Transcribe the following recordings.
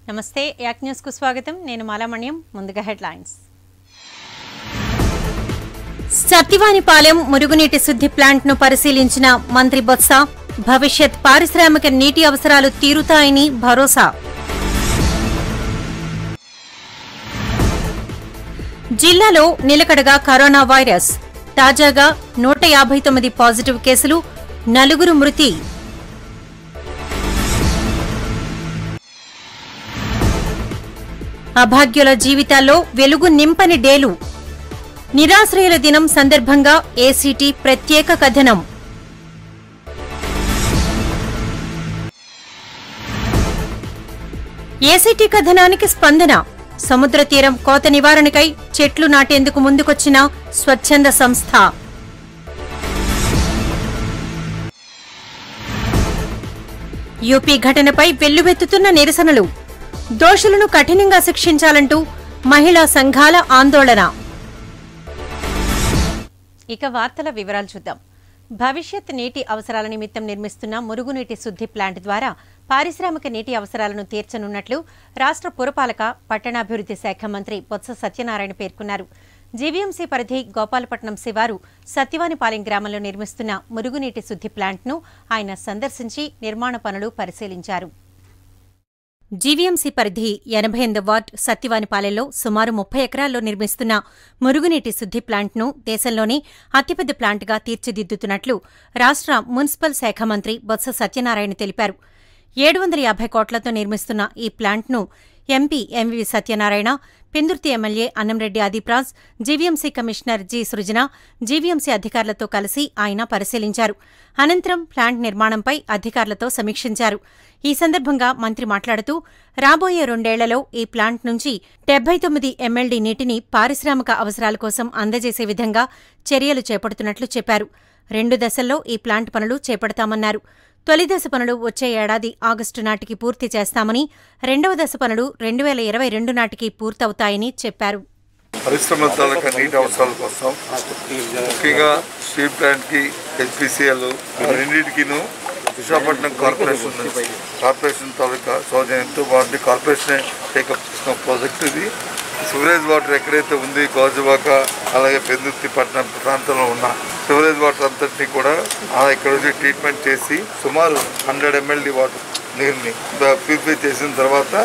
నమస్తే యాక్ న్యూస్ కు స్వాగతం నేను మాలామణ్యం ముందుగా హెడ్లైన్స్ సత్యవానిపాలెం మురుగునీటి శుద్ధి ప్లాంట్ ను పరిశీలించిన మంత్రి బొత్స భవిష్యత్ పారిశ్రామిక నీటి అవసరాలు తీరుతాయని భరోసా జిల్లాలో నిలకడగా కరోనా వైరస్ తాజాగా నూట యాభై తొమ్మిది పాజిటివ్ కేసులు నలుగురు మృతి అభాగ్యుల జీవితాల్లో వెలుగు నింపని డేలు నిరాశ్రయుల దినం సందర్భంగా ఏసీటీ ప్రత్యేక కథనం ఏసీటీ కథనానికి స్పందన సముద్ర తీరం కోత నివారణకై చెట్లు నాటేందుకు ముందుకొచ్చిన స్వచ్ఛంద సంస్థ యూపీ ఘటనపై వెల్లువెత్తుతున్న నిరసనలు దోషులను కఠినంగా శిక్షించాలంటూ మహిళా సంఘాల ఆందోళన ఇక వార్తల వివరాలు చూద్దాం భవిష్యత్ నీటి అవసరాల నిమిత్తం నిర్మిస్తున్న మురుగునీటి శుద్ధి ప్లాంట్ ద్వారా పారిశ్రామిక నీటి అవసరాలను తీర్చనున్నట్లు రాష్ట్ర పురపాలక పట్టణాభివృద్ధి శాఖ మంత్రి బొత్స సత్యనారాయణ పేర్కొన్నారు జీవీఎంసీ పరిధి గోపాలపట్నం శివారు సత్యవానిపాలెం గ్రామంలో నిర్మిస్తున్న మురుగునీటి శుద్ధి ప్లాంట్ను ఆయన సందర్శించి నిర్మాణ పనులు పరిశీలించారు జీవీఎంసీ పరిధి ఎనభై ఎనిమిది వార్డ్ సత్యవానిపాలెంలో సుమారు ముప్పై ఎకరాల్లో నిర్మిస్తున్న మురుగునీటి శుద్ధి ప్లాంట్ను దేశంలోనే అతిపెద్ద ప్లాంట్గా తీర్చిదిద్దుతున్నట్లు రాష్ట్ర మున్సిపల్ శాఖ మంత్రి బొత్స సత్యనారాయణ తెలిపారు ఏడు వందల యాభై కోట్లతో నిర్మిస్తున్న ఈ ప్లాంట్ను MP MV Satyanarayana Pendurthi MLA Annamreddy Adipraj GVMC commissioner G Srujana GVMC అధికారులతో కలిసి ఆయన పరిశీలించారు అనంతరం ప్లాంట్ నిర్మాణంపై అధికారులతో సమీక్షించారు ఈ సందర్భంగా మంత్రి మాట్లాడుతూ రాబోయే రెండేళ్లలో ఈ ప్లాంట్ నుంచి డెబ్బై తొమ్మిది ఎమ్మెల్డీ నీటిని పారిశ్రామిక అవసరాల కోసం అందజేసే విధంగా చర్యలు చేపడుతున్నట్లు చెప్పారు రెండు దశల్లో ఈ ప్లాంట్ పనులు చేపడతామన్నారు తొలి దశ పనులు వచ్చే ఏడాది ఆగస్టు నాటికి పూర్తి చేస్తామని రెండవ దశ పనులు రెండు వేల ఇరవై రెండు నాటికి పూర్తవుతాయని చెప్పారు పరిశ్రమల తాలూకా నీటి అవసరాల కోసం ముఖ్యంగా స్టీల్ ప్లాంట్కి హెచ్పిసిఎల్ రెండింటికిను విశాఖపట్నం కార్పొరేషన్ నుంచి కార్పొరేషన్ తాలూకా సౌజన్యంతో వాటిని కార్పొరేషన్ టేకప్ చేసిన ప్రాజెక్ట్ ఇది సివరేజ్ వాటర్ ఎక్కడైతే ఉంది గాజువాక అలాగే పెందుర్తి పట్టణం ప్రాంతంలో ఉన్న సివరేజ్ వాటర్ అంతటినీ కూడా ఆ ఇక్కడ వచ్చి ట్రీట్మెంట్ చేసి సుమారు హండ్రెడ్ ఎంఎల్డి వాటర్ నీరుని ప్యూరిఫై చేసిన తర్వాత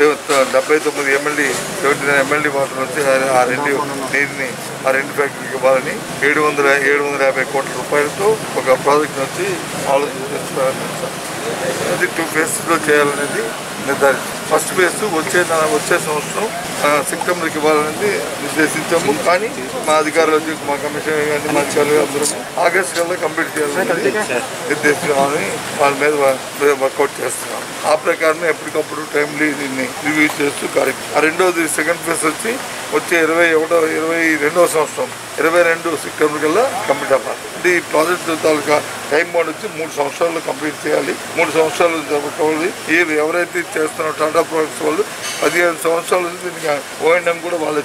డెబ్బై తొమ్మిది MLA seventy nine MLA water వచ్చి ఆ- ఆ రెండు నీరుని ఆ రెండు ఫ్యాక్టరీకి ఇవ్వాలని ఏడు వందల ఏడు వందల యాభై కోట్ల రూపాయలతో ఒక ప్రాజెక్ట్ వచ్చి ఆలోచన ప్రారంభించాం అది టూ ఫేజెస్లో చేయాలనేది నిర్ధారించాం ఫస్ట్ ఫేజ్ వచ్చే నా- వచ్చే సంవత్సరం ఆ, సెప్టెంబర్కి ఇవ్వాలనేది నిర్దేశించాము కానీ మా అధికారులు వచ్చి మా కమిషనర్ కానీ మా చర్యలు అందరూ ఆగస్ట్ కల్లా కంప్లీట్ చేయాలని నిర్దేశించామని వాళ్ళ మీద వా- వర్కౌట్ చేస్తున్నాం ఆ ప్రకారం ఎప్పటికప్పుడు టైంలీ దీన్ని రివ్యూ చేస్తూ కార్యక్రమం ఆ రెండోది సెకండ్ ఫేజ్ వచ్చి వచ్చే ఇరవై ఒకటో ఇరవై రెండవ సంవత్సరం ఇరవై రెండు సెప్టెంబర్ కల్లా కంప్లీట్ అవ్వాలి అంటే ఈ ప్రాజెక్ట్ తాలూకా టైం బాండ్ వచ్చి మూడు సంవత్సరాలు కంప్లీట్ చేయాలి మూడు సంవత్సరాలు జరగాలి ఏ ఎవరైతే చేస్తున్నారో టాటా ప్రాజెక్ట్స్ వాళ్ళు పదిహేను సంవత్సరాల నుంచి దీనికి ఓఎండం కూడా వాళ్ళే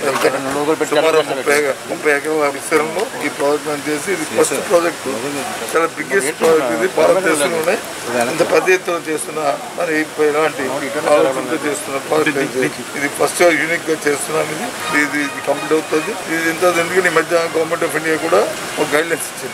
చూడాలి సుమారు ముప్పై ముప్పై ఎకరాల విస్తీర్ణంలో ఈ ప్రాజెక్ట్ మనం చేసి ఇది ఫస్ట్ ప్రాజెక్ట్ చాలా బిగ్గెస్ట్ ప్రాజెక్ట్ ఇది భారతదేశంలోనే ఇంత పెద్ద ఎత్తున చేస్తున్న మరి ఇలాంటి ఆలోచనతో చేస్తున్న ప్రాజెక్ట్ ఇది. ఇది ఫస్ట్ యూనిక్ గా చేస్తున్నాం ఇది ఇది ఇది కంప్లీట్ అవుతుంది ఇది ఇంత ఎందుకంటే ఈ మధ్య గవర్నమెంట్ ఆఫ్ ఇండియా కూడా ఒక గైడ్ లైన్స్ ఇచ్చింది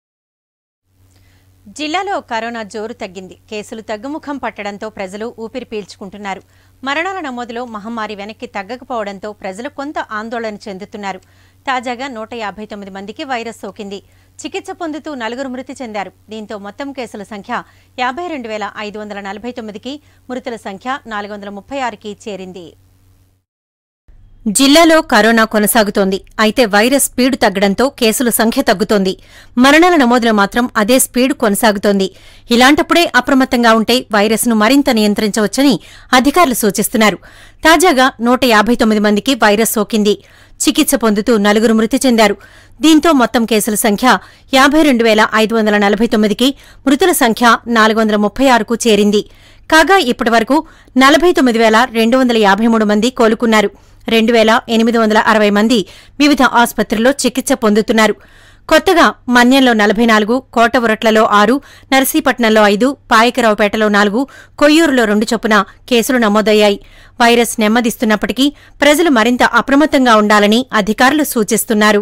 జిల్లాలో కరోనా జోరు తగ్గింది కేసులు తగ్గుముఖం పట్టడంతో ప్రజలు ఊపిరి పీల్చుకుంటున్నారు మరణాల నమోదులో మహమ్మారి వెనక్కి తగ్గకపోవడంతో ప్రజలు కొంత ఆందోళన చెందుతున్నారు తాజాగా నూట యాభై తొమ్మిది మందికి వైరస్ సోకింది చికిత్స పొందుతూ నలుగురు మృతి చెందారు దీంతో మొత్తం కేసుల సంఖ్య యాభై రెండు వేల ఐదు వందల నలభై తొమ్మిదికి మృతుల సంఖ్య నాలుగు వందల ముప్పై ఆరుకి చేరింది జిల్లాలో కరోనా కొనసాగుతోంది అయితే వైరస్ స్పీడ్ తగ్గడంతో కేసుల సంఖ్య తగ్గుతోంది మరణాల నమోదులో మాత్రం అదే స్పీడ్ కొనసాగుతోంది ఇలాంటప్పుడే అప్రమత్తంగా ఉంటే వైరస్ను మరింత నియంత్రించవచ్చని అధికారులు సూచిస్తున్నారు తాజాగా నూట యాభై తొమ్మిది మందికి వైరస్ సోకింది చికిత్స పొందుతూ నలుగురు మృతి చెందారు దీంతో మొత్తం కేసుల సంఖ్య యాభై రెండు వేల ఐదు వందల నలభై తొమ్మిదికి మృతుల సంఖ్య నాలుగు వందల ముప్పై ఆరుకు చేరింది కాగా ఇప్పటివరకు నలభై తొమ్మిది వేల రెండు వందల యాభై మూడు మంది కోలుకున్నారు రెండు వేల ఎనిమిది వందల అరవై మంది వివిధ ఆసుపత్రుల్లో చికిత్స పొందుతున్నారు కొత్తగా మన్యంలో నలభై నాలుగు కోటవురట్లలో ఆరు నర్సీపట్నంలో ఐదు పాయకరావుపేటలో నాలుగు కొయ్యూరులో రెండు చొప్పున కేసులు నమోదయ్యాయి వైరస్ నెమ్మదిస్తున్నప్పటికీ ప్రజలు మరింత అప్రమత్తంగా ఉండాలని అధికారులు సూచిస్తున్నారు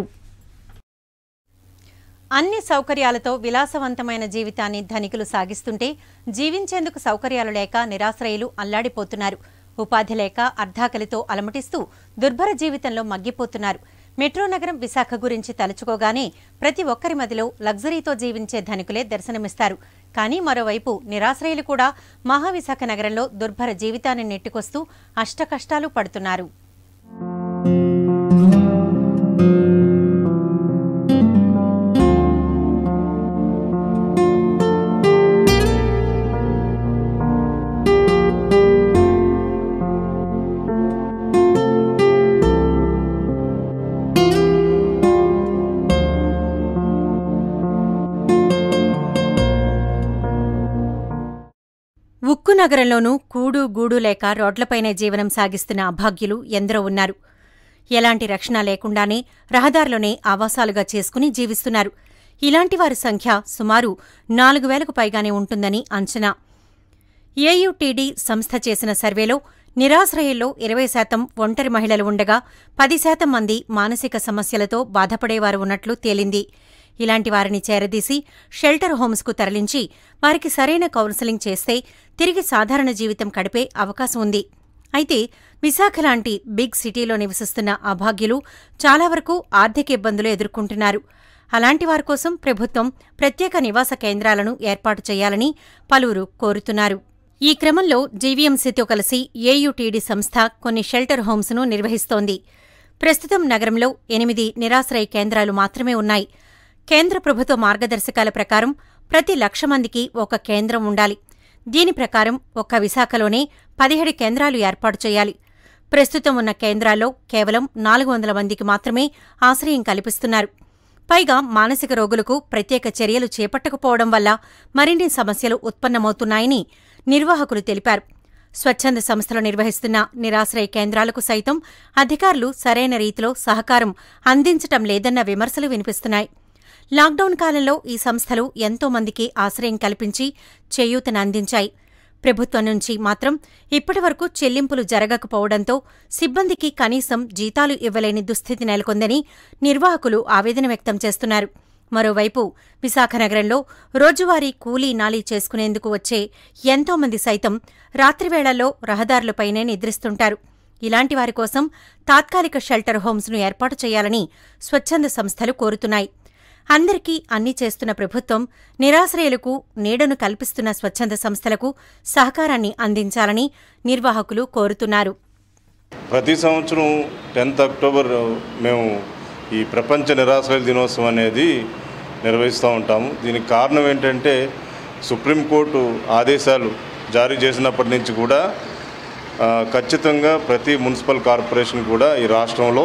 అన్ని సౌకర్యాలతో విలాసవంతమైన జీవితాన్ని ధనికులు సాగిస్తుంటే జీవించేందుకు సౌకర్యాలు లేక నిరాశ్రయులు అల్లాడిపోతున్నారు ఉపాధి లేక అర్ధాకలితో అలమటిస్తూ దుర్భర జీవితంలో మగ్గిపోతున్నారు మెట్రో నగరం విశాఖ గురించి తలుచుకోగానే ప్రతి ఒక్కరి మదిలో లగ్జరీతో జీవించే ధనికులే దర్శనమిస్తారు కానీ మరోవైపు నిరాశ్రయులు కూడా మహావిశాఖ నగరంలో దుర్భర జీవితాన్ని నెట్టుకొస్తూ అష్టకష్టాలు పడుతున్నారు ఉక్కు నగరంలోనూ కూడు గూడు లేక రోడ్లపైనే జీవనం సాగిస్తున్న అభాగ్యులు ఎందరో ఉన్నారు ఎలాంటి రక్షణ లేకుండానే రహదారులోనే ఆవాసాలుగా చేసుకుని జీవిస్తున్నారు ఇలాంటి వారి సంఖ్య సుమారు నాలుగు వేలకు పైగానే ఉంటుందని అంచనా ఏయుటీడీ సంస్థ చేసిన సర్వేలో నిరాశ్రయుల్లో ఇరవై శాతం ఒంటరి మహిళలు ఉండగా పది శాతం మంది మానసిక సమస్యలతో బాధపడేవారు ఉన్నట్లు తేలింది ఇలాంటి వారిని చేరదీసి షెల్టర్ హోమ్స్కు తరలించి వారికి సరైన కౌన్సెలింగ్ చేస్తే తిరిగి సాధారణ జీవితం గడిపే అవకాశం ఉంది అయితే విశాఖ లాంటి బిగ్ సిటీలో నివసిస్తున్న అభాగ్యులు చాలా వరకు ఆర్థిక ఇబ్బందులు ఎదుర్కొంటున్నారు అలాంటి వారి కోసం ప్రభుత్వం ప్రత్యేక నివాస కేంద్రాలను ఏర్పాటు చేయాలని పలువురు కోరుతున్నారు ఈ క్రమంలో జీవీఎంసీతో కలిసి ఏయుటీడీ సంస్థ కొన్ని షెల్టర్ హోమ్స్ను నిర్వహిస్తోంది ప్రస్తుతం నగరంలో ఎనిమిది నిరాశ్రయ కేంద్రాలు మాత్రమే ఉన్నాయి కేంద్ర ప్రభుత్వ మార్గదర్శకాల ప్రకారం ప్రతి లక్ష మందికి ఒక కేంద్రం ఉండాలి దీని ప్రకారం ఒక్క విశాఖలోనే పదిహేడు కేంద్రాలు ఏర్పాటు చేయాలి ప్రస్తుతం ఉన్న కేంద్రాల్లో కేవలం నాలుగు వందల మందికి మాత్రమే ఆశ్రయం కల్పిస్తున్నారు పైగా మానసిక రోగులకు ప్రత్యేక చర్యలు చేపట్టకపోవడం వల్ల మరిన్ని సమస్యలు ఉత్పన్నమవుతున్నాయని నిర్వాహకులు తెలిపారు స్వచ్ఛంద సంస్థలు నిర్వహిస్తున్న నిరాశ్రయ కేంద్రాలకు సైతం అధికారులు సరైన రీతిలో సహకారం అందించటం లేదన్న విమర్శలు వినిపిస్తున్నాయి లాక్డౌన్ కాలంలో ఈ సంస్థలు ఎంతో మందికి ఆశ్రయం కల్పించి చేయూతను అందించాయి ప్రభుత్వం నుంచి మాత్రం ఇప్పటివరకు చెల్లింపులు జరగకపోవడంతో సిబ్బందికి కనీసం జీతాలు ఇవ్వలేని దుస్థితి నెలకొందని నిర్వాహకులు ఆవేదన వ్యక్తం చేస్తున్నారు మరోవైపు విశాఖ నగరంలో రోజువారీ కూలీ నాలీ చేసుకునేందుకు వచ్చే ఎంతో మంది సైతం రాత్రివేళల్లో రహదారులపైనే నిద్రిస్తుంటారు ఇలాంటి వారి కోసం తాత్కాలిక షెల్టర్ హోమ్స్ను ఏర్పాటు చేయాలని స్వచ్ఛంద సంస్థలు కోరుతున్నాయి అందరికీ అన్ని చేస్తున్న ప్రభుత్వం నిరాశ్రయులకు నీడను కల్పిస్తున్న స్వచ్ఛంద సంస్థలకు సహకారాన్ని అందించాలని నిర్వాహకులు కోరుతున్నారు ప్రతి సంవత్సరం టెన్త్ అక్టోబర్ మేము ఈ ప్రపంచ నిరాశ్రయ దినోత్సవం అనేది నిర్వహిస్తూ ఉంటాము దీనికి కారణం ఏంటంటే సుప్రీంకోర్టు ఆదేశాలు జారీ చేసినప్పటి నుంచి కూడా ఆ, ఖచ్చితంగా ప్రతి మున్సిపల్ కార్పొరేషన్ కూడా ఈ రాష్ట్రంలో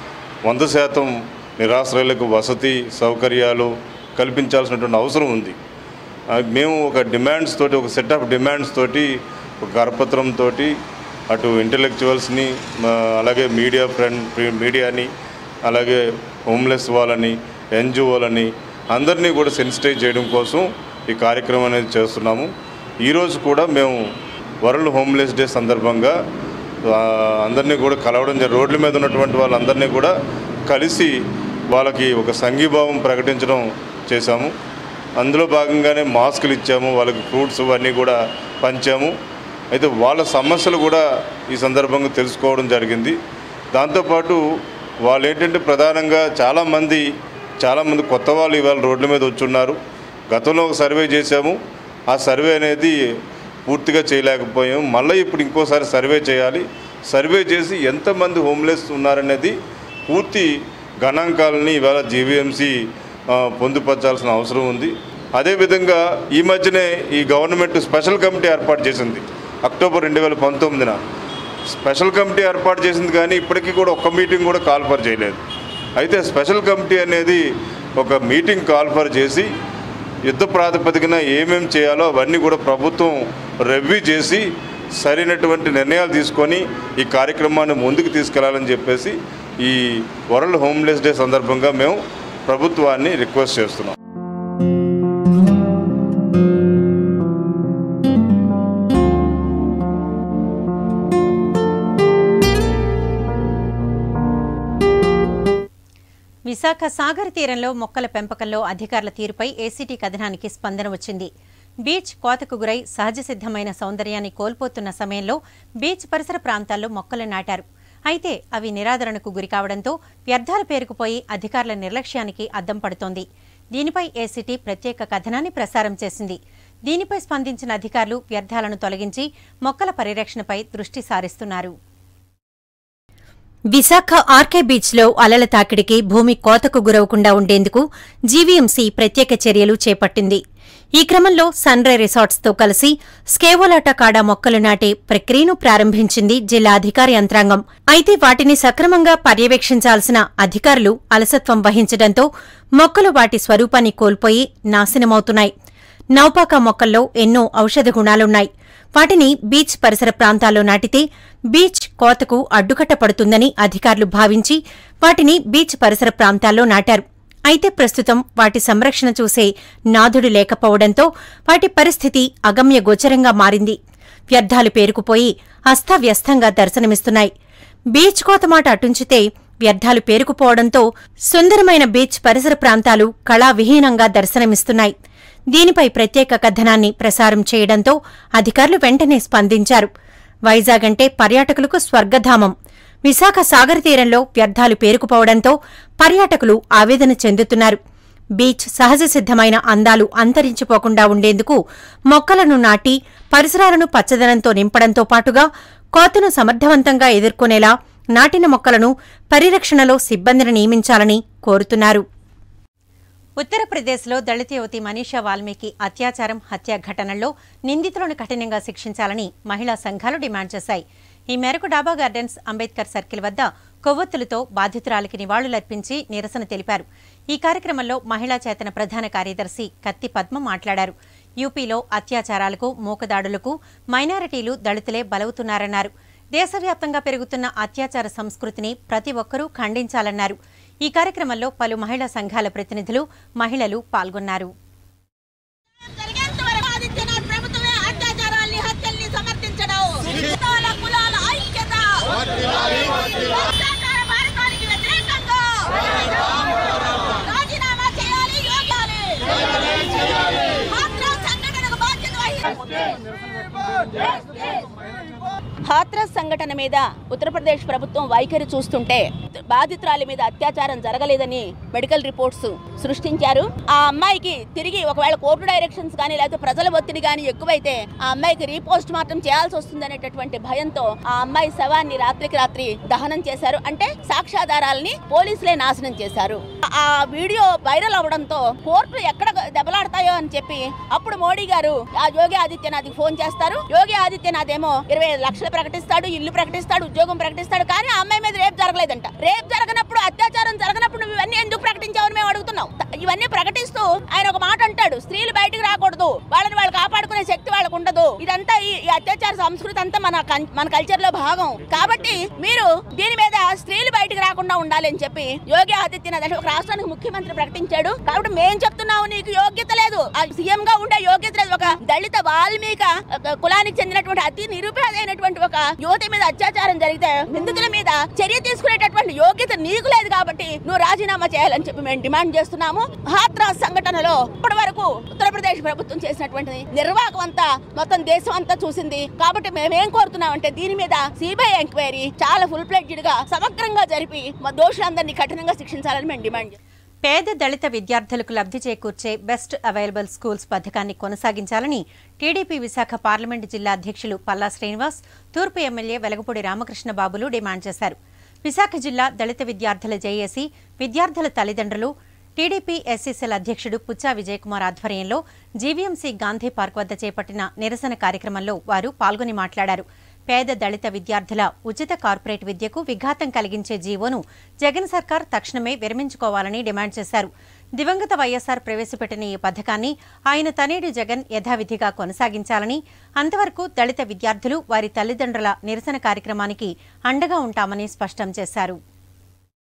వంద శాతం నిరాశ్రయులకు వసతి సౌకర్యాలు కల్పించాల్సినటువంటి అవసరం ఉంది ఆ, మేము ఒక డిమాండ్స్ తోటి ఒక సెట్ ఆఫ్ డిమాండ్స్ తోటి ఒక కరపత్రం తోటి అటు ఇంటలెక్చువల్స్ని ఆ, అలాగే మీడియా ఫ్రెండ్ మీడియాని అలాగే హోమ్లెస్ వాళ్ళని ఎన్జిఓలని అందరినీ కూడా సెన్సిటైజ్ చేయడం కోసం ఈ కార్యక్రమం అనేది చేస్తున్నాము ఈరోజు కూడా మేము వరల్డ్ హోమ్లెస్ డే సందర్భంగా ఆ, అందరినీ కూడా కలవడం జరిగింది రోడ్ల మీద ఉన్నటువంటి వాళ్ళందరినీ కూడా కలిసి వాళ్ళకి ఒక సంఘీభావం ప్రకటించడం చేశాము అందులో భాగంగానే మాస్కులు ఇచ్చాము వాళ్ళకి ఫ్రూట్స్ అన్నీ కూడా పంచాము అయితే వాళ్ళ సమస్యలు కూడా ఈ సందర్భంగా తెలుసుకోవడం జరిగింది దాంతోపాటు వాళ్ళు ఏంటంటే ప్రధానంగా చాలామంది చాలామంది కొత్త వాళ్ళు ఇవాళ రోడ్ల మీద వచ్చున్నారు గతంలో ఒక సర్వే చేశాము ఆ సర్వే అనేది పూర్తిగా చేయలేకపోయాం మళ్ళీ ఇప్పుడు ఇంకోసారి సర్వే చేయాలి సర్వే చేసి ఎంతమంది హోమ్లెస్ ఉన్నారనేది పూర్తి గణాంకాలని ఇవాళ జీవీఎంసీ పొందుపరచాల్సిన అవసరం ఉంది అదేవిధంగా ఈ మధ్యనే ఈ గవర్నమెంట్ స్పెషల్ కమిటీ ఏర్పాటు చేసింది అక్టోబర్ రెండు వేల పంతొమ్మిదిన స్పెషల్ కమిటీ ఏర్పాటు చేసింది కానీ ఇప్పటికీ కూడా ఒక్క మీటింగ్ కూడా కాల్ఫర్ చేయలేదు అయితే స్పెషల్ కమిటీ అనేది ఒక మీటింగ్ కాల్ఫర్ చేసి యుద్ధ ప్రాతిపదికన ఏమేం చేయాలో అవన్నీ కూడా ప్రభుత్వం రెవ్యూ చేసి సరైనటువంటి నిర్ణయాలు తీసుకొని ఈ కార్యక్రమాన్ని ముందుకు తీసుకెళ్లాలని చెప్పేసి ఈ వరల్డ్ హోమ్లెస్ డే సందర్భంగా మేము ప్రభుత్వాన్ని రిక్వెస్ట్ చేస్తున్నాం విశాఖ సాగర్ తీరంలో మొక్కల పెంపకంలో అధికారుల తీరుపై ఏసీటీ కథనానికి స్పందన వచ్చింది బీచ్ కోతకు గురై సహజ సిద్ధమైన సౌందర్యాన్ని కోల్పోతున్న సమయంలో బీచ్ పరిసర ప్రాంతాల్లో మొక్కలు నాటారు అయితే అవి నిరాదరణకు గురికావడంతో వ్యర్థాలు పేరుకుపోయి అధికారుల నిర్లక్ష్యానికి అద్దం పడుతోంది దీనిపై ఏసీటీ ప్రత్యేక కథనాన్ని ప్రసారం చేసింది దీనిపై స్పందించిన అధికారులు వ్యర్థాలను తొలగించి మొక్కల పరిరక్షణపై దృష్టి సారిస్తున్నారు విశాఖ ఆర్కే బీచ్లో అలల తాకిడికి భూమి కోతకు గురవకుండా ఉండేందుకు జీవీఎంసీ ప్రత్యేక చర్యలు చేపట్టింది ఈ క్రమంలో సన్రే రిసార్ట్స్తో కలిసి స్కేవోలాట కాడా మొక్కలు నాటే ప్రక్రియను ప్రారంభించింది జిల్లా అధికార యంత్రాంగం అయితే వాటిని సక్రమంగా పర్యవేక్షించాల్సిన అధికారులు అలసత్వం వహించడంతో మొక్కలు వాటి స్వరూపాన్ని కోల్పోయి నాశనమవుతున్నాయి నౌపాక మొక్కల్లో ఎన్నో ఔషధ గుణాలున్నాయి వాటిని బీచ్ పరిసర ప్రాంతాల్లో నాటితే బీచ్ కోతకు అడ్డుకట్ట పడుతుందని అధికారులు భావించి వాటిని బీచ్ పరిసర ప్రాంతాల్లో నాటారు అయితే ప్రస్తుతం వాటి సంరక్షణ చూసే నాథుడు లేకపోవడంతో వాటి పరిస్థితి అగమ్య గోచరంగా మారింది వ్యర్థాలు పేరుకుపోయి అస్తవ్యస్తంగా దర్శనమిస్తున్నాయి బీచ్ కోత మాట అటుంచితే వ్యర్థాలు పేరుకుపోవడంతో సుందరమైన బీచ్ పరిసర ప్రాంతాలు కళావిహీనంగా దర్శనమిస్తున్నాయి దీనిపై ప్రత్యేక కథనాన్ని ప్రసారం చేయడంతో అధికారులు వెంటనే స్పందించారు వైజాగ్ అంటే పర్యాటకులకు స్వర్గధామం విశాఖ సాగర తీరంలో వ్యర్థాలు పేరుకుపోవడంతో పర్యాటకులు ఆవేదన చెందుతున్నారు బీచ్ సహజ సిద్ధమైన అందాలు అంతరించిపోకుండా ఉండేందుకు మొక్కలను నాటి పరిసరాలను పచ్చదనంతో నింపడంతో పాటుగా కోతను సమర్థవంతంగా ఎదుర్కొనేలా నాటిన మొక్కలను పరిరక్షణలో సిబ్బందిని నియమించాలని కోరుతున్నారు ఉత్తరప్రదేశ్లో దళిత యువతి మనీషా వాల్మీకి అత్యాచారం హత్య ఘటనల్లో నిందితులను కఠినంగా శిక్షించాలని మహిళా సంఘాలు డిమాండ్ చేశాయి ఈ మేరకు డాబా గార్డెన్స్ అంబేద్కర్ సర్కిల్ వద్ద కొవ్వొత్తులతో బాధితురాలికి నివాళులర్పించి నిరసన తెలిపారు ఈ కార్యక్రమంలో మహిళా చేతన ప్రధాన కార్యదర్శి కత్తి పద్మ మాట్లాడారు యూపీలో అత్యాచారాలకు మూకదాడులకు మైనారిటీలు దళితులే బలవుతున్నారన్నారు దేశవ్యాప్తంగా పెరుగుతున్న అత్యాచార సంస్కృతిని ప్రతి ఒక్కరూ ఖండించాలన్నారు ఈ కార్యక్రమంలో పలు మహిళా సంఘాల ప్రతినిధులు మహిళలు పాల్గొన్నారు జరిగేంత వరకు ఆదిత్యనాథ్ ప్రభుత్వమే అత్యాచారాల్ని హత్యల్ని సమర్థించడం కులాల కులాల ఐక్యత అత్యాచార భారతానికి వ్యతిరేకంగా రాజీనామా చేయాలి యోగాలి మాత్రం సంఘటనకు బాధ్యత హాత్రస్ సంఘటన మీద ఉత్తరప్రదేశ్ ప్రభుత్వం వైఖరి చూస్తుంటే బాధితురాలి మీద అత్యాచారం జరగలేదని మెడికల్ రిపోర్ట్స్ సృష్టించారు ఆ అమ్మాయికి తిరిగి ఒకవేళ కోర్టు డైరెక్షన్స్ కానీ లేకపోతే ప్రజల ఒత్తిడి కానీ ఎక్కువైతే ఆ అమ్మాయికి రీపోస్ట్ మార్టం చేయాల్సి వస్తుంది అనేటటువంటి భయంతో ఆ అమ్మాయి శవాన్ని రాత్రికి రాత్రి దహనం చేశారు అంటే సాక్ష్యాధారాలని పోలీసులే నాశనం చేశారు ఆ వీడియో వైరల్ అవడంతో కోర్టులు ఎక్కడ దెబ్బలాడతాయో అని చెప్పి అప్పుడు మోడీ గారు ఆ యోగి ఆదిత్యనాథ్ ఫోన్ చేస్తారు యోగి ఆదిత్యనాథ్ ఏమో ఇరవై ఐదు లక్షలు ప్రకటిస్తాడు ఇల్లు ప్రకటిస్తాడు ఉద్యోగం ప్రకటిస్తాడు కానీ ఆ అమ్మాయి మీద రేపు జరగలేదంట రేపు జరగనప్పుడు అత్యాచారం జరగనప్పుడు నువ్వు ఇవన్నీ ఎందుకు ప్రకటించావని మేము అడుగుతున్నాం త- ఇవన్నీ ప్రకటిస్తూ ఆయన ఒక మాట అంటాడు స్త్రీలు బయటికి రాకూడదు వాళ్ళని వాళ్ళు కాపాడుకునే శక్తి వాళ్ళకు ఉండదు ఇదంతా ఈ ఈ అత్యాచార సంస్కృతి అంతా మన కన్- మన కల్చర్ లో భాగం కాబట్టి మీరు దీని మీద స్త్రీలు బయటికి రాకుండా ఉండాలి అని చెప్పి యోగి ఆదిత్యనాథ్ అంటే ఒక రాష్ట్రానికి ముఖ్యమంత్రి ప్రకటించాడు కాబట్టి మేం చెప్తున్నాము నీకు యోగ్యత లేదు సీఎం గా ఉండే యోగ్యత లేదు ఒక దళిత వాల్మీక ఒక కులానికి చెందినటువంటి అతి నిరుపేదైనటువంటి ఒక యువతి మీద అత్యాచారం జరిగితే నిందితుల మీద చర్య తీసుకునేటటువంటి యోగ్యత నీకు లేదు కాబట్టి నువ్వు రాజీనామా చేయాలని చెప్పి మేము డిమాండ్ చేస్తున్నాము హాత్రాస్ సంఘటనలో ఇప్పటి వరకు ఉత్తరప్రదేశ్ ప్రభుత్వం చేసినటువంటి నిర్వాహకం అంతా మొత్తం దేశం అంతా చూసింది కాబట్టి మేమేం కోరుతున్నామంటే దీని మీద సిబిఐ ఎంక్వైరీ చాలా ఫుల్ ఫ్లెడ్జ్డ్ గా సమగ్రంగా జరిపి మా దోషులందరినీ కఠినంగా శిక్షించాలని మేము డిమాండ్ చేస్తున్నాం పేద దళిత విద్యార్థులకు లబ్ధి చేకూర్చే బెస్ట్ అవైలబుల్ స్కూల్స్ పథకాన్ని కొనసాగించాలని టీడీపీ విశాఖ పార్లమెంటు జిల్లా అధ్యక్షులు పల్లా శ్రీనివాస్ తూర్పు ఎమ్మెల్యే వెలగపూడి రామకృష్ణ బాబులు డిమాండ్ చేశారు విశాఖ జిల్లా దళిత విద్యార్థుల జేఏసీ విద్యార్థుల తల్లిదండ్రులు టీడీపీ ఎస్సీసీల అధ్యక్షుడు పుచ్చా విజయకుమార్ ఆధ్వర్యంలో జీవీఎంసీ గాంధీ పార్క్ వద్ద చేపట్టిన నిరసన కార్యక్రమంలో వారు పాల్గొని మాట్లాడారు పేద దళిత విద్యార్థుల ఉచిత కార్పొరేట్ విద్యకు విఘాతం కలిగించే జీవోను జగన్ సర్కార్ తక్షణమే విరమించుకోవాలని డిమాండ్ చేశారు దివంగత వైఎస్సార్ ప్రవేశపెట్టిన ఈ పథకాన్ని ఆయన తనేడు జగన్ యథావిధిగా కొనసాగించాలని అంతవరకు దళిత విద్యార్థులు వారి తల్లిదండ్రుల నిరసన కార్యక్రమానికి అండగా ఉంటామని స్పష్టం చేశారు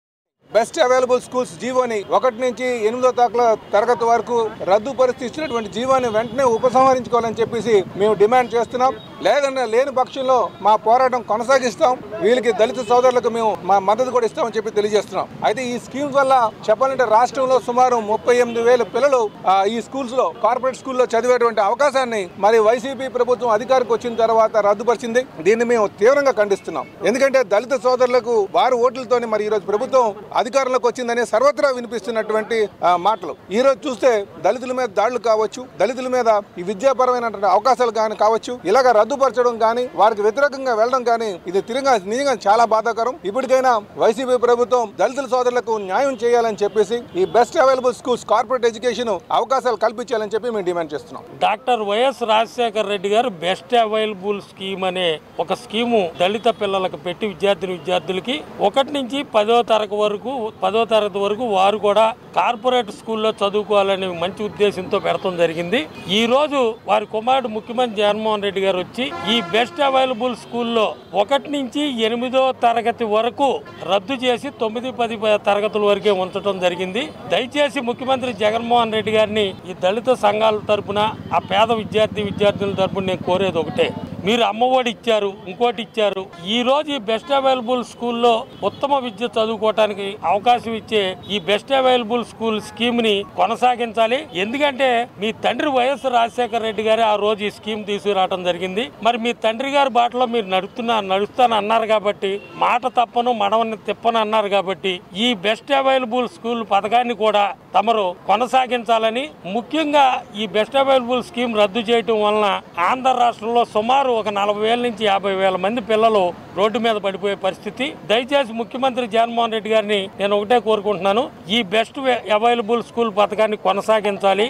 బెస్ట్ అవైలబుల్ స్కూల్స్ జీవోని ఒకటి నుంచి ఎనిమిదో తరగల తరగతి వరకు రద్దు పరిస్థితి ఇచ్చినటువంటి జీవోని వెంటనే ఉపసంహరించుకోవాలని చెప్పేసి మేము డిమాండ్ చేస్తున్నాం లేదన్నా లేని పక్షంలో మా పోరాటం కొనసాగిస్తాం వీళ్ళకి దళిత సోదరులకు మేము మా మద్దతు కూడా ఇస్తామని చెప్పి తెలియజేస్తున్నాం అయితే ఈ స్కీమ్స్ వల్ల చెప్పాలంటే రాష్ట్రంలో సుమారు ముప్పై ఎనిమిది వేల పిల్లలు ఆ, ఈ స్కూల్స్ లో కార్పొరేట్ స్కూల్లో చదివేటువంటి అవకాశాన్ని మరి వైసీపీ ప్రభుత్వం అధికారికి వచ్చిన తర్వాత రద్దుపరిచింది దీన్ని మేము తీవ్రంగా ఖండిస్తున్నాం ఎందుకంటే దళిత సోదరులకు వారు ఓట్లతోనే మరి ఈ రోజు ప్రభుత్వం అధికారంలోకి వచ్చిందని సర్వత్రా వినిపిస్తున్నటువంటి ఆ, మాటలు ఈ రోజు చూస్తే దళితుల మీద దాడులు కావచ్చు దళితుల మీద ఈ విద్యాపరమైనటువంటి అవకాశాలు కానీ కావచ్చు ఇలాగ రద్దుపరచడం కానీ వారికి వ్యతిరేకంగా వెళ్ళడం కానీ ఇది తిరిగా నిజంగా చాలా బాధాకరం ఇప్పటికైనా వైసీపీ ప్రభుత్వం దళితుల సోదరులకు న్యాయం చేయాలని చెప్పేసి ఈ best available schools corporate education అవకాశాలు కల్పించాలని చెప్పి మేము డిమాండ్ చేస్తున్నాం డాక్టర్ వైఎస్ రాజశేఖర రెడ్డి గారు బెస్ట్ అవైలబుల్ స్కీమ్ అనే ఒక స్కీము దళిత పిల్లలకు పెట్టి విద్యార్థిని విద్యార్థులకి ఒకటి నుంచి పదో తరగతి వరకు పదో తరగతి వరకు వారు కూడా కార్పొరేట్ స్కూల్లో చదువుకోవాలనే మంచి ఉద్దేశంతో పెడతాం జరిగింది ఈ రోజు వారి కుమారుడు ముఖ్యమంత్రి జగన్మోహన్ రెడ్డి గారు వచ్చి ఈ బెస్ట్ అవైలబుల్ స్కూల్లో ఒకటి నుంచి ఎనిమిదో తరగతి వరకు రద్దు చేసి తొమ్మిది పది ప- తరగతుల వరకే ఉంచడం జరిగింది దయచేసి ముఖ్యమంత్రి జగన్మోహన్ రెడ్డి గారిని ఈ దళిత సంఘాల తరపున ఆ పేద విద్యార్థి విద్యార్థుల తరపున నేను కోరేది ఒకటే మీరు అమ్మఒడి ఇచ్చారు ఇంకోటి ఇచ్చారు ఈ రోజు ఈ బెస్ట్ అవైలబుల్ స్కూల్లో ఉత్తమ విద్య చదువుకోవటానికి అవకాశం ఇచ్చే ఈ బెస్ట్ అవైలబుల్ స్కూల్ స్కీమ్ ని కొనసాగించాలి ఎందుకంటే మీ తండ్రి వైఎస్ రాజశేఖర రెడ్డి గారే ఆ రోజు ఈ స్కీమ్ తీసుకురావడం జరిగింది మరి మీ తండ్రి గారి బాటలో మీరు నడుస్తున్నా నడుస్తాను అన్నారు కాబట్టి మాట తప్పను మడవని తిప్పను అన్నారు కాబట్టి ఈ బెస్ట్ అవైలబుల్ స్కూల్ పథకాన్ని కూడా తమరు కొనసాగించాలని ముఖ్యంగా ఈ బెస్ట్ అవైలబుల్ స్కీమ్ రద్దు చేయటం వలన ఆంధ్ర రాష్ట్రంలో సుమారు ఒక నలభై వేల నుంచి యాభై వేల మంది పిల్లలు రోడ్డు మీద పడిపోయే పరిస్థితి దయచేసి ముఖ్యమంత్రి జగన్మోహన్ రెడ్డి గారిని నేను ఒకటే కోరుకుంటున్నాను ఈ బెస్ట్ అవైలబుల్ స్కూల్ పథకాన్ని కొనసాగించాలి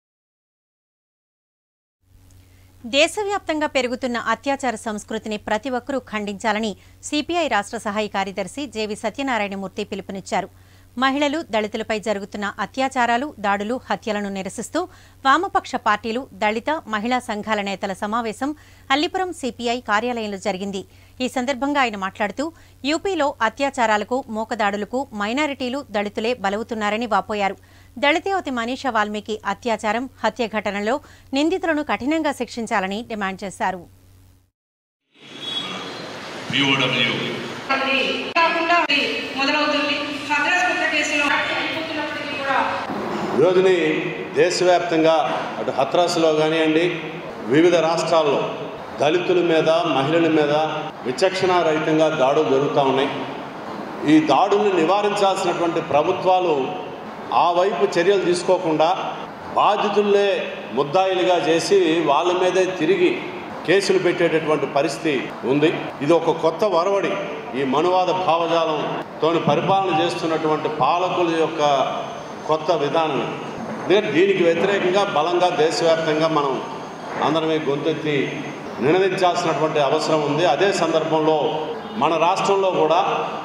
దేశవ్యాప్తంగా పెరుగుతున్న అత్యాచార సంస్కృతిని ప్రతి ఒక్కరూ ఖండించాలని సిపిఐ రాష్ట్ర సహాయ కార్యదర్శి జేవి సత్యనారాయణమూర్తి పిలుపునిచ్చారు మహిళలు దళితులపై జరుగుతున్న అత్యాచారాలు దాడులు హత్యలను నిరసిస్తూ వామపక్ష పార్టీలు దళిత మహిళా సంఘాల నేతల సమావేశం అల్లిపురం సిపిఐ కార్యాలయంలో జరిగింది ఈ సందర్భంగా ఆయన మాట్లాడుతూ యూపీలో అత్యాచారాలకు మోకదాడులకు మైనారిటీలు దళితులే బలవుతున్నారని వాపోయారు దళితయువతి మనీషా వాల్మీకి అత్యాచారం హత్య ఘటనలో నిందితులను కఠినంగా శిక్షించాలని డిమాండ్ చేశారు అది కాకుండా అది మొదలవుతుంది హద్రాస్ కుట్ర కేసులో అయిపోతున్నప్పటికీ కూడా ఈరోజుని దేశవ్యాప్తంగా అటు హత్రాస్లో కానివ్వండి వివిధ రాష్ట్రాల్లో దళితుల మీద మహిళల మీద విచక్షణారహితంగా దాడులు జరుగుతూ ఉన్నాయి ఈ దాడుల్ని నివారించాల్సినటువంటి ప్రభుత్వాలు ఆ వైపు చర్యలు తీసుకోకుండా బాధితులే ముద్దాయిలుగా చేసి వాళ్ళ మీదే తిరిగి కేసులు పెట్టేటటువంటి పరిస్థితి ఉంది ఇది ఒక కొత్త వరవడి ఈ మనువాద భావజాలంతో పరిపాలన చేస్తున్నటువంటి పాలకుల యొక్క కొత్త విధానం ఎందుకంటే దీనికి వ్యతిరేకంగా బలంగా దేశవ్యాప్తంగా మనం అందరమే గొంతెత్తి నినదించాల్సినటువంటి అవసరం ఉంది అదే సందర్భంలో మన రాష్ట్రంలో కూడా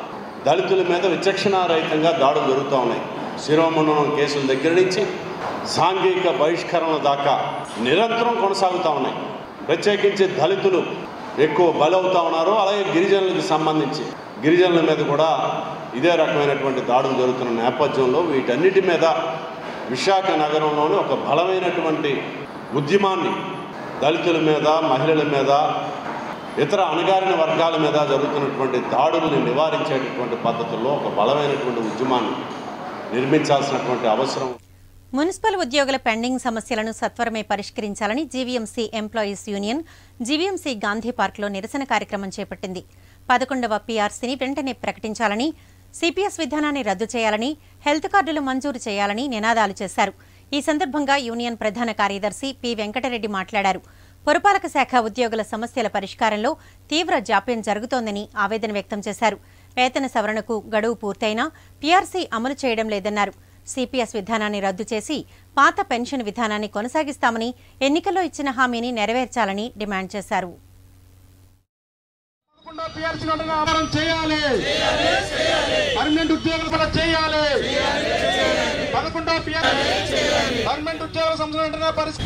దళితుల మీద విచక్షణారహితంగా దాడులు జరుగుతూ ఉన్నాయి శిరోమండలం కేసుల దగ్గర నుంచి సాంఘిక బహిష్కరణ దాకా నిరంతరం కొనసాగుతూ ఉన్నాయి ప్రత్యేకించి దళితులు ఎక్కువ బలవుతూ ఉన్నారు అలాగే గిరిజనులకు సంబంధించి గిరిజనుల మీద కూడా ఇదే రకమైనటువంటి దాడులు జరుగుతున్న నేపథ్యంలో వీటన్నిటి మీద విశాఖ నగరంలోని ఒక బలమైనటువంటి ఉద్యమాన్ని దళితుల మీద మహిళల మీద ఇతర అణగారిన వర్గాల మీద జరుగుతున్నటువంటి దాడుల్ని నివారించేటటువంటి పద్ధతుల్లో ఒక బలమైనటువంటి ఉద్యమాన్ని నిర్మించాల్సినటువంటి అవసరం మున్సిపల్ ఉద్యోగుల పెండింగ్ సమస్యలను సత్వరమే పరిష్కరించాలని GVMC employees union GVMC Gandhi పార్క్లో నిరసన కార్యక్రమం చేపట్టింది పదకొండవ పీఆర్సీని వెంటనే ప్రకటించాలని సిపిఎస్ విధానాన్ని రద్దు చేయాలని హెల్త్ కార్డులు మంజూరు చేయాలని నినాదాలు చేశారు ఈ సందర్భంగా యూనియన్ ప్రధాన కార్యదర్శి పి వెంకటరెడ్డి మాట్లాడారు పురపాలక శాఖ ఉద్యోగుల సమస్యల పరిష్కారంలో తీవ్ర జాప్యం జరుగుతోందని ఆవేదన వ్యక్తం చేశారు వేతన సవరణకు గడువు పూర్తయినా పీఆర్సీ అమలు చేయడం లేదన్నారు సిపిఎస్ విధానాన్ని రద్దు చేసి పాత పెన్షన్ విధానాన్ని కొనసాగిస్తామని ఎన్నికల్లో ఇచ్చిన హామీని నెరవేర్చాలని డిమాండ్ చేశారు పిఆర్సీ వెంటనే అమలు చేయాలి పర్మనెంట్ ఉద్యోగులు కూడా చేయాలి పదకొండో పిఆర్సీ పర్మనెంట్ ఉద్యోగుల సంస్థ వెంటనే పరిస్థితి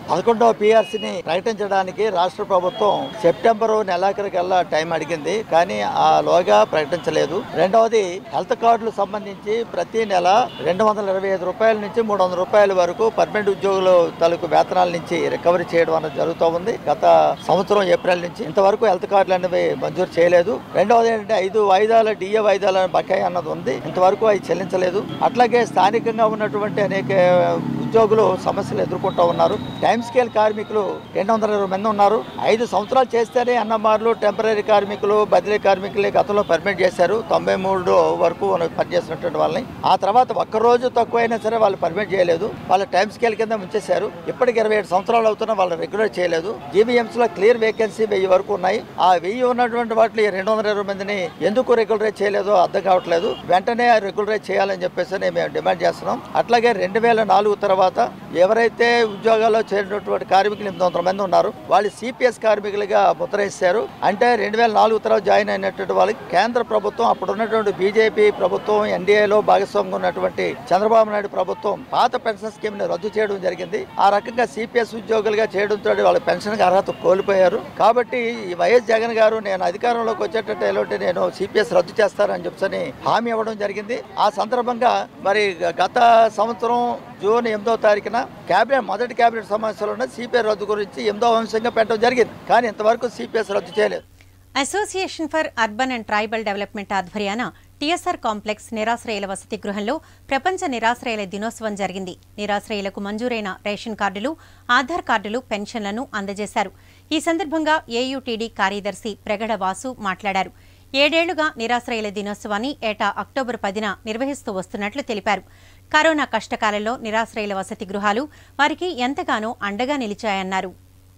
పదకొండవ పిఆర్సీని ప్రకటించడానికి రాష్ట్ర ప్రభుత్వం సెప్టెంబర్ నెలాఖరికల్లా టైం అడిగింది కానీ ఆ లోగా ప్రకటించలేదు రెండవది హెల్త్ కార్డులు సంబంధించి ప్రతి నెల రెండు వందల ఇరవై ఐదు రూపాయల నుంచి మూడు వందల రూపాయల వరకు పర్మనెంట్ ఉద్యోగులు తాలూకు వేతనాల నుంచి రికవరీ చేయడం అనేది జరుగుతూ ఉంది గత సంవత్సరం ఏప్రిల్ నుంచి ఇంతవరకు హెల్త్ కార్డులు అనేవి మంజూరు చేయలేదు రెండవది ఏంటంటే ఐదు వాయిదాల డిఏ వాయిదాల బకాయి అన్నది ఉంది ఇంతవరకు అవి చెల్లించలేదు అట్లాగే స్థానికంగా ఉన్నటువంటి అనేక ఉద్యోగులు సమస్యలు ఎదుర్కొంటూ ఉన్నారు టైం స్కేల్ కార్మికులు రెండు వందల ఇరవై మంది ఉన్నారు ఐదు సంవత్సరాలు చేస్తేనే అన్నమార్లు టెంపరీ కార్మికులు బదిలీ కార్మికులు గతంలో పర్మిట్ చేశారు తొంభై మూడు వరకు పనిచేసినటువంటి వాళ్ళని ఆ తర్వాత ఒక్క రోజు తక్కువైనా సరే వాళ్ళు పర్మిట్ చేయలేదు వాళ్ళ టైం స్కేల్ కింద ఉంచేశారు ఇప్పటికి ఇరవై ఏడు సంవత్సరాలు అవుతున్నా వాళ్ళు రెగ్యులర్ చేయలేదు జీవీఎంస్ లో క్లియర్ వేకెన్సీ వెయ్యి వరకు ఉన్నాయి ఆ వెయ్యి ఉన్నటువంటి వాటిలో ఈ రెండు వందల ఇరవై మందిని ఎందుకు రెగ్యులరైజ్ చేయలేదో అర్థం కావట్లేదు వెంటనే రెగ్యులరైజ్ చేయాలని చెప్పేసి మేము డిమాండ్ చేస్తున్నాం అట్లాగే రెండు వేల నాలుగు తర్వాత ఎవరైతే ఉద్యోగాల్లో చేరినటువంటి కార్మికులు ఎనిమిది వందల మంది ఉన్నారు వాళ్ళు సిపిఎస్ కార్మికులుగా ముద్ర ఇస్తారు అంటే రెండు వేల నాలుగు తర్వాత జాయిన్ అయినటువంటి వాళ్ళకి కేంద్ర ప్రభుత్వం అప్పుడు ఉన్నటువంటి బీజేపీ ప్రభుత్వం ఎన్డీఏలో భాగస్వామ్యం ఉన్నటువంటి చంద్రబాబు నాయుడు ప్రభుత్వం పాత పెన్షన్ స్కీమ్ ని రద్దు చేయడం జరిగింది ఆ రకంగా సిపిఎస్ ఉద్యోగులుగా చేయడంతో వాళ్ళ పెన్షన్ అర్హత కోల్పోయారు కాబట్టి ఈ వైఎస్ జగన్ గారు నేను అధికారంలోకి వచ్చేటట్టు ఎలాంటి నేను సిపిఎస్ రద్దు చేస్తానని చెప్పని హామీ ఇవ్వడం జరిగింది ఆ సందర్భంగా మరి గత సంవత్సరం జూన్ ఎనిమిదో తారీఖున కేబినెట్ మొదటి కేబినెట్ సమావేశంలోనే సిపిఐ రద్దు గురించి ఎనిమిదో అంశంగా పెట్టడం జరిగింది కానీ ఇంతవరకు సిపిఎస్ రద్దు చేయలేదు association for urban and tribal development ఆధ్వర్యాన టీఎస్ఆర్ కాంప్లెక్స్ నిరాశ్రయుల వసతి గృహంలో ప్రపంచ నిరాశ్రయుల దినోత్సవం జరిగింది నిరాశ్రయులకు మంజూరైన రేషన్ కార్డులు ఆధార్ కార్డులు పెన్షన్లను అందజేశారు ఈ సందర్భంగా ఏయుటీడీ కార్యదర్శి ప్రగడ వాసు మాట్లాడారు ఏడేళ్లుగా నిరాశ్రయుల దినోత్సవాన్ని ఏటా అక్టోబర్ పదిన నిర్వహిస్తూ వస్తున్నట్లు తెలిపారు కరోనా కష్టకాలంలో నిరాశ్రయుల వసతి గృహాలు వారికి ఎంతగానో అండగా నిలిచాయన్నారు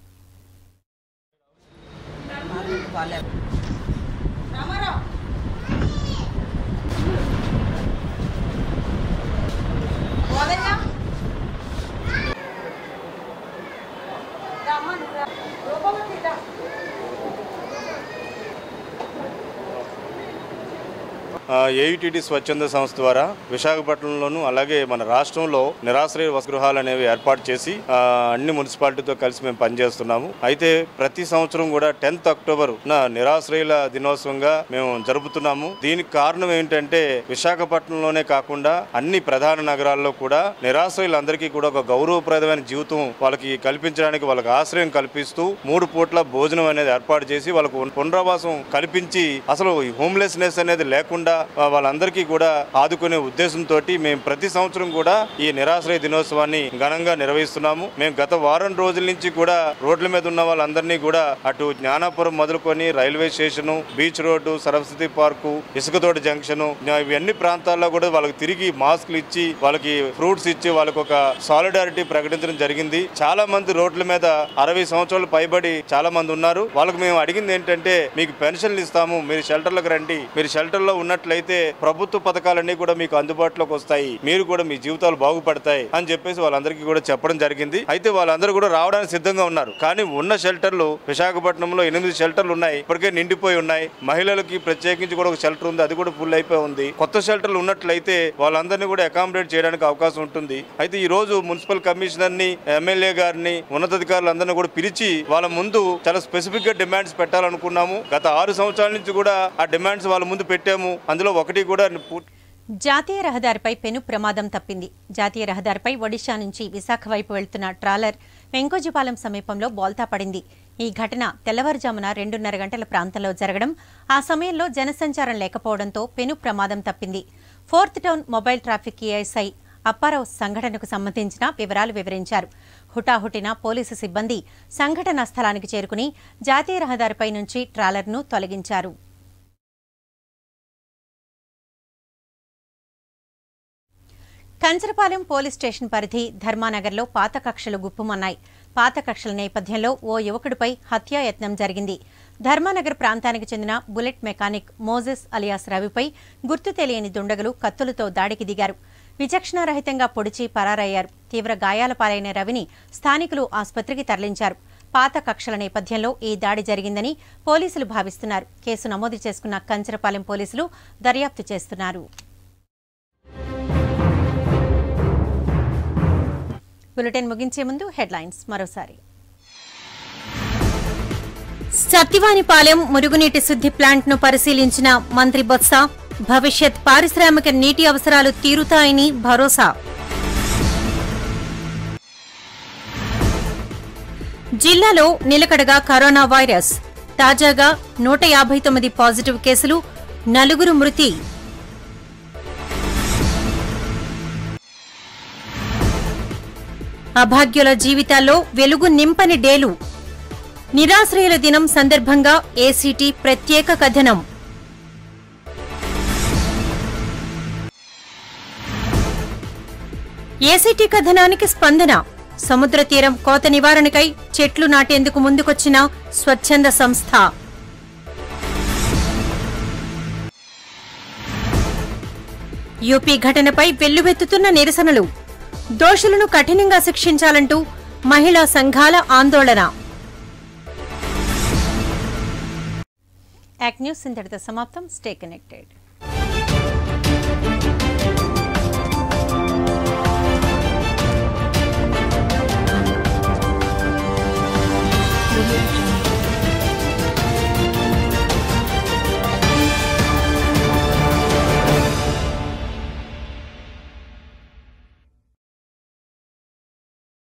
ఏయుటిటి స్వచ్ఛంద సంస్థ ద్వారా విశాఖపట్నంలోను అలాగే మన రాష్ట్రంలో నిరాశ్రయ వసగృహాలు అనేవి ఏర్పాటు చేసి ఆ, అన్ని మున్సిపాలిటీతో కలిసి మేము పనిచేస్తున్నాము అయితే ప్రతి సంవత్సరం కూడా టెన్త్ అక్టోబర్ నా నిరాశ్రయుల దినోత్సవంగా మేము జరుపుతున్నాము దీనికి కారణం ఏంటంటే విశాఖపట్నంలోనే కాకుండా అన్ని ప్రధాన నగరాల్లో కూడా నిరాశ్రయులందరికీ కూడా ఒక గౌరవప్రదమైన జీవితం వాళ్ళకి కల్పించడానికి వాళ్ళకి ఆశ్రయం కల్పిస్తూ మూడు పూట్ల భోజనం అనేది ఏర్పాటు చేసి వాళ్ళకు పునరావాసం కల్పించి అసలు హోమ్లెస్నెస్ అనేది లేకుండా ఆ, వాళ్ళందరికీ కూడా ఆదుకునే ఉద్దేశంతో మేము ప్రతి సంవత్సరం కూడా ఈ నిరాశ్రయ దినోత్సవాన్ని ఘనంగా నిర్వహిస్తున్నాము మేము గత వారం రోజుల నుంచి కూడా రోడ్ల మీద ఉన్న వాళ్ళందరినీ కూడా అటు జ్ఞానాపురం మొదలుకొని railway station beach road Saraswati park ఇసుకతోటి జంక్షన్ ఇవన్నీ ప్రాంతాల్లో కూడా వాళ్ళకి తిరిగి మాస్కులు ఇచ్చి వాళ్ళకి ఫ్రూట్స్ ఇచ్చి వాళ్ళకి ఒక సాలిడారిటీ ప్రకటించడం జరిగింది చాలా మంది రోడ్ల మీద అరవై సంవత్సరాలు పైబడి చాలా మంది ఉన్నారు వాళ్ళకి మేము అడిగింది ఏంటంటే మీకు పెన్షన్లు ఇస్తాము మీరు షెల్టర్లకు రండి మీరు షెల్టర్లో ఉన్నట్లయితే ప్రభుత్వ పథకాలన్నీ కూడా మీకు అందుబాటులోకి వస్తాయి మీరు కూడా మీ జీవితాలు బాగుపడతాయి అని చెప్పేసి వాళ్ళందరికీ కూడా చెప్పడం జరిగింది అయితే వాళ్ళందరూ కూడా రావడానికి సిద్ధంగా ఉన్నారు కానీ ఉన్న షెల్టర్లు విశాఖపట్నంలో ఎనిమిది షెల్టర్లు ఉన్నాయి ఇప్పటికే నిండిపోయి ఉన్నాయి మహిళలకి ప్రత్యేకించి కూడా ఒక షెల్టర్ ఉంది అది కూడా ఫుల్ అయిపోయి ఉంది కొత్త షెల్టర్లు ఉన్నట్లయితే వాళ్ళందరినీ కూడా అకామిడేట్ చేయడానికి అవకాశం ఉంటుంది అయితే ఈ రోజు మున్సిపల్ కమిషనర్ ని ఎమ్మెల్యే గారిని ఉన్నతాధికారులందరినీ కూడా పిలిచి వాళ్ళ ముందు చాలా స్పెసిఫిక్ గా డిమాండ్స్ పెట్టాలనుకున్నాము గత ఆరు సంవత్సరాల నుంచి కూడా ఆ డిమాండ్స్ వాళ్ళ ముందు పెట్టాము అందులో ఒకటి కూడా పూర్తి జాతీయ రహదారిపై పెను ప్రమాదం తప్పింది జాతీయ రహదారిపై ఒడిశా నుంచి విశాఖ వైపు వెళ్తున్న ట్రాలర్ వెంకోజీపాలెం సమీపంలో బోల్తా పడింది ఈ ఘటన తెల్లవారుజామున రెండున్నర గంటల ప్రాంతంలో జరగడం ఆ సమయంలో జనసంచారం లేకపోవడంతో పెను ప్రమాదం తప్పింది fourth town mobile traffic ASI Apparao సంఘటనకు సంబంధించిన వివరాలు వివరించారు హుటాహుటిన పోలీసు సిబ్బంది సంఘటనా స్థలానికి చేరుకుని జాతీయ రహదారిపై నుంచి ట్రాలర్ను తొలగించారు కంచరపాలెం పోలీస్ స్టేషన్ పరిధి ధర్మానగర్లో పాత కక్షలు గుప్పుమన్నాయి పాత కక్షల నేపథ్యంలో ఓ యువకుడిపై హత్యాయత్నం జరిగింది ధర్మానగర్ ప్రాంతానికి చెందిన బుల్లెట్ మెకానిక్ మోజెస్ అలియాస్ రవిపై గుర్తు తెలియని దుండగులు కత్తులతో దాడికి దిగారు విచక్షణారహితంగా పొడిచి పరారయ్యారు తీవ్ర గాయాల పాలైన రవిని స్థానికులు ఆసుపత్రికి తరలించారు పాత కక్షల నేపథ్యంలో ఈ దాడి జరిగిందని పోలీసులు భావిస్తున్నారు కేసు నమోదు చేసుకున్న కంచరపాలెం పోలీసులు దర్యాప్తు చేస్తున్నారు బులెటిన్ ముగించే ముందు హెడ్లైన్స్ మరోసారి సత్యవానిపాలెం మురుగునీటి శుద్ధి ప్లాంట్ ను పరిశీలించిన మంత్రి బొత్స భవిష్యత్ పారిశ్రామిక నీటి అవసరాలు తీరుతాయని భరోసా జిల్లాలో నిలకడగా కరోనా వైరస్ తాజాగా నూట యాభై తొమ్మిది పాజిటివ్ కేసులు నలుగురు మృతి అభాగ్యుల జీవితాల్లో వెలుగు నింపని డేలు నిరాశ్రయుల దినం సందర్భంగా ఏసీటీ ప్రత్యేక కథనం ఏసీటీ కథనానికి స్పందన సముద్ర తీరం కోత నివారణకై చెట్లు నాటేందుకు ముందుకొచ్చిన స్వచ్ఛంద సంస్థ యూపీ ఘటనపై వెల్లువెత్తుతున్న నిరసనలు దోషులను కఠినంగా శిక్షించాలంటూ మహిళా సంఘాల ఆందోళన యాక్ న్యూస్ ఇంతటితో సమాప్తం స్టే కనెక్టెడ్